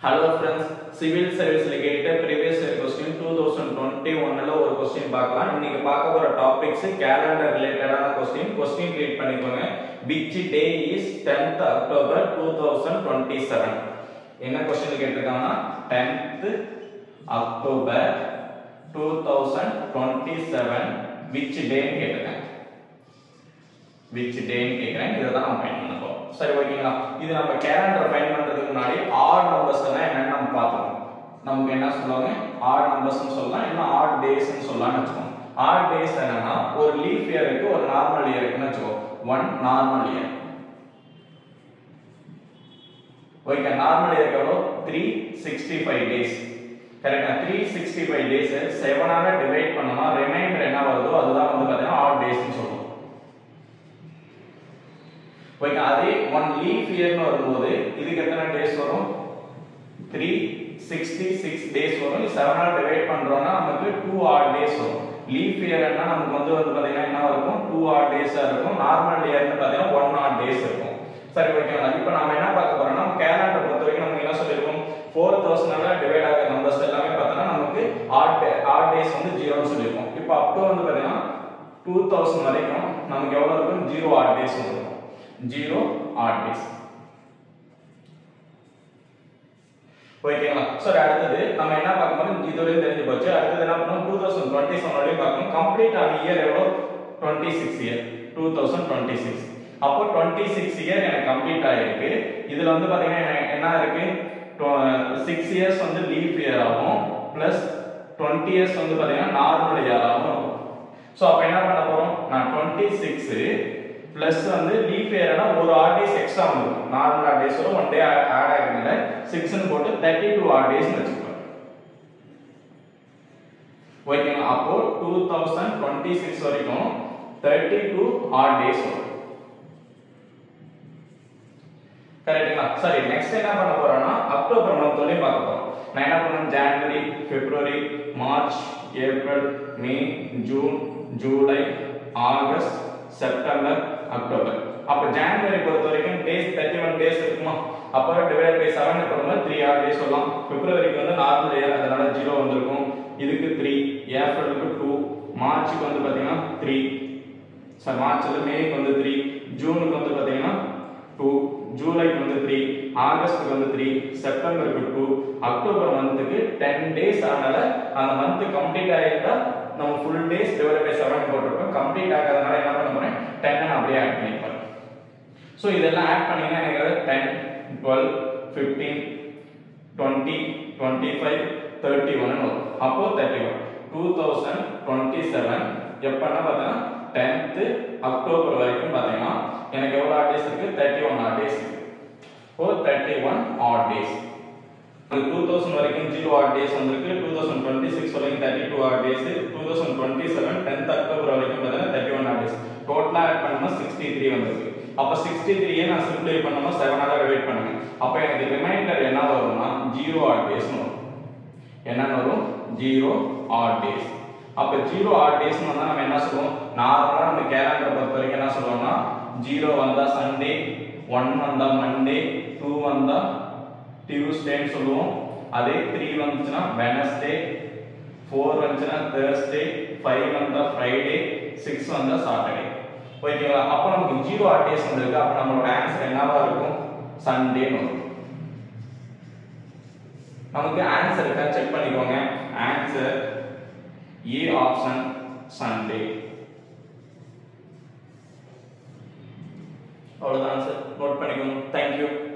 hello friends civil சர்வீஸ்ல கேட்ட previous year question two thousand twenty ஒன்ல ஒரு கொஸ்டின் பார்க்கலாம் இன்னைக்கு பார்க்க போற டாபிக்ஸ் கேலண்டர் ரிலேட்டடான கொஸ்டின் கொஸ்டின் ரீட் பண்ணிக்கோங்க which day is tenth October two thousand twenty seven என்ன கொஸ்டின் கேட்டிருக்காங்கன்னா tenth October two thousand twenty seven which டேன்னு கேட்டிருக்கேன் விச் டேன்னு கேட்குறேன் இதை தான் நம்ம ஃபைன் பண்ண போறோம் சரி ஓகேங்களா இது நம்ம கேலண்டர் ஃபைன் பண்றதுக்கு முன்னாடி ஆட் நம்பர்ஸ் எல்லாம் என்னன்னு நம்ம பார்த்துக்கணும் நமக்கு என்ன சொல்லுவாங்க ஆட் நம்பர்ஸ்னு சொல்லலாம் இல்லை ஆட் டேஸ்னு சொல்லலாம்னு வச்சுக்கோங்க ஆட் டேஸ் என்னன்னா ஒரு லீஃப் இயருக்கு ஒரு நார்மல் இயருக்குன்னு வச்சுக்கோ one normal year okay normal இயருக்கு எவ்வளோ த்ரீ சிக்ஸ்டி ஃபைவ் டேஸ் கரெக்டா த்ரீ சிக்ஸ்டி ஃபைவ் டேஸ் செவனால டிவைட் பண்ணோம்னா ரிமைண்டர் என்ன வருதோ அதுதான் வந்து பார்த்தீங்கன்னா ஆட் டேஸ்னு சொல்லுவோம் ஓகே அதே ஒன் லீஃப் இயர்னு வரும்போது இதுக்கு எத்தனை டேஸ் வரும் த்ரீ சிக்ஸ்டி சிக்ஸ் டேஸ் வரும் செவனால் டிவைட் பண்றோம்னா நமக்கு டூ ஆட் டேஸ் வரும் லீஃப் இயர்னா நமக்கு வந்து வந்து பாத்தீங்கன்னா என்ன இருக்கும் டூ ஆட் டேஸா இருக்கும் நார்மல் இயர்னு பாத்தீங்கன்னா ஒன் ஆட் டேஸ் இருக்கும் சரி ஓகேங்களா இப்போ நாம என்ன பார்க்க போறோம்னா கேலண்டர் பொறுத்த வரைக்கும் நமக்கு என்ன சொல்லிருக்கோம் ஃபோர் தௌசண்ட்னால டிவைட் ஆகிற நம்பர்ஸ் எல்லாமே பார்த்தோம்னா நமக்கு ஆட் ஆட் டேஸ் வந்து ஜீரோன்னு சொல்லியிருக்கோம் இப்போ அப் டு வந்து பாத்தீங்கன்னா டூ தௌசண்ட் வரைக்கும் நமக்கு எவ்வளவு இருக்கும் ஜீரோ ஆட் டேஸ் வந்துருக்கும் ஜீரோ ஆட் டேஸ் ஓகேங்களா சரி அடுத்தது நம்ம என்ன பார்க்க போறோம் இதுவரையும் தெரிஞ்சு போச்சு அடுத்தது என்ன பண்ணணும் டூ தௌசண்ட் டுவெண்ட்டி செவன் வரையும் பார்க்கணும் கம்ப்ளீட் ஆன இயர் எவ்வளோ twenty six year two thousand twenty six அப்போ டுவெண்ட்டி சிக்ஸ் இயர் எனக்கு கம்ப்ளீட் ஆகிருக்கு இதுல வந்து பாத்தீங்கன்னா எனக்கு என்ன இருக்கு சிக்ஸ் இயர்ஸ் வந்து லீப் இயர் ஆகும் பிளஸ் டுவெண்ட்டி இயர்ஸ் வந்து பாத்தீங்கன்னா நார்மல் இயர் ஆகும் இருக்கும் ஸோ அப்போ என்ன பண்ண போறோம் நான் டுவெண்ட்டி சிக்ஸ் பிளஸ் வந்து லீப் இயர்னா ஒரு ஆட் டேஸ் எக்ஸ்ட்ரா வந்துடும் நார்மல் ஆட் டேஸ் வரும் ஒன் டே ஆட் ஆகிருக்குங்க சிக்ஸ்னு போட்டு தேர்ட்டி டூ ஆட் டேஸ் வச்சுக்கோங்க ஓகேங்களா அப்போ டூ தௌசண்ட் டுவெண்ட்டி சிக்ஸ் வரைக்கும் தேர்ட்டி டூ ஆட் டேஸ் வரும் கரெக்ட்டுங்களா சரி நெக்ஸ்ட் என்ன பண்ண போறோம்னா அக்டோபர் மந்த் வரையும் பார்க்க போறோம் நான் என்ன பண்ணணும் ஜனவரி பிப்ரவரி March April May June July August September October அப்ப ஜனவரி பொறுத்த வரைக்கும் டேஸ் தேர்ட்டி ஒன் டேஸ் இருக்குமா அப்போ டிவைட் பை செவன் பண்ணும்போது த்ரீ ஆர் டேஸ் சொல்லலாம் பிப்ரவரிக்கு வந்து நார்மல் இயர் அதனால ஜீரோ வந்திருக்கும் இதுக்கு த்ரீ ஏப்ரலுக்கு டூ மார்ச்சுக்கு வந்து பாத்தீங்கன்னா த்ரீ சார் மார்ச்ல மேக்கு வந்து த்ரீ ஜூனுக்கு வந்து பாத்தீங்கன்னா டூ ஜூலைக்கு வந்து த்ரீ ஆகஸ்ட்டுக்கு வந்து த்ரீ செப்டம்பருக்கு டூ அக்டோபர் மந்த்துக்கு டென் டேஸ் ஆனால அந்த மந்த் கம்ப்ளீட் ஆகிட்டா நம்ம full days divide by seven போட்டிருக்கோம் கம்ப்ளீட் ஆகாதனால என்ன பண்ண போறேன் டென் அப்படியே ஆட் பண்ணிப்பேன் ஸோ இதெல்லாம் ஆட் பண்ணீங்கன்னா எனக்கு ten twelve fifteen twenty twenty five thirty one வரும் அப்போ thirty one two thousand twenty seven எப்பன்னா பார்த்தீங்கன்னா டென்த்து அக்டோபர் வரைக்கும் பார்த்தீங்கன்னா எனக்கு எவ்வளோ ஆட் டேஸ் இருக்கு தேர்ட்டி ஒன் ஆட் டேஸ் இருக்கு oh thirty one odd days two thousand வரைக்கும் ஜீரோ ஆட் டேஸ் வந்திருக்கு டூ தௌசண்ட் டுவெண்ட்டி சிக்ஸ் வரைக்கும் thirty two odd days two thousand twenty seven tenth October வரைக்கும் பார்த்தீங்கன்னா தேர்ட்டி ஒன் ஆட் டேஸ் டோட்டலாக add பண்ணோம்னா sixty three வந்திருக்கு அப்போ sixty த்ரீயே நான் சிம்பிளை பண்ணோம்னா செவனால டிவைட் பண்ணுங்க அப்போ எனக்கு ரிமைண்டர் என்ன வரும்னா ஜீரோ ஆட் டேஸ் வரும் என்னன்னு வரும் ஜீரோ ஆட் டேஸ் அப்போ ஜீரோ ஆட் டேஸ் வந்தா நம்ம என்ன சொல்லுவோம் நார்மலாக நம்ம கேலண்டர் பொறுத்த வரைக்கும் என்ன சொல்லுவோம்னா ஜீரோ வந்தா சண்டே ஒன் வந்தா மண்டே டூ வந்தா டியூஸ்டேன்னு சொல்லுவோம் அதே த்ரீ வந்துச்சுன்னா வெனஸ்டே ஃபோர் வந்துச்சுன்னா தேர்ஸ்டே ஃபைவ் வந்தா ஃப்ரைடே சிக்ஸ் வந்தா சாட்டர்டே ஓகேங்களா அப்போ நமக்கு ஜீரோ ஆட் டேஸ் வந்திருக்கு அப்போ நம்மளோட ஆன்சர் என்னவா இருக்கும் சண்டேன்னு வரும் நமக்கு ஆன்சர் இருக்கா செக் பண்ணிக்கோங்க ஆன்சர் ஏ ஆப்ஷன் சண்டே அவ்வளவுதான் சார் நோட் பண்ணிக்கோங்க தேங்க்யூ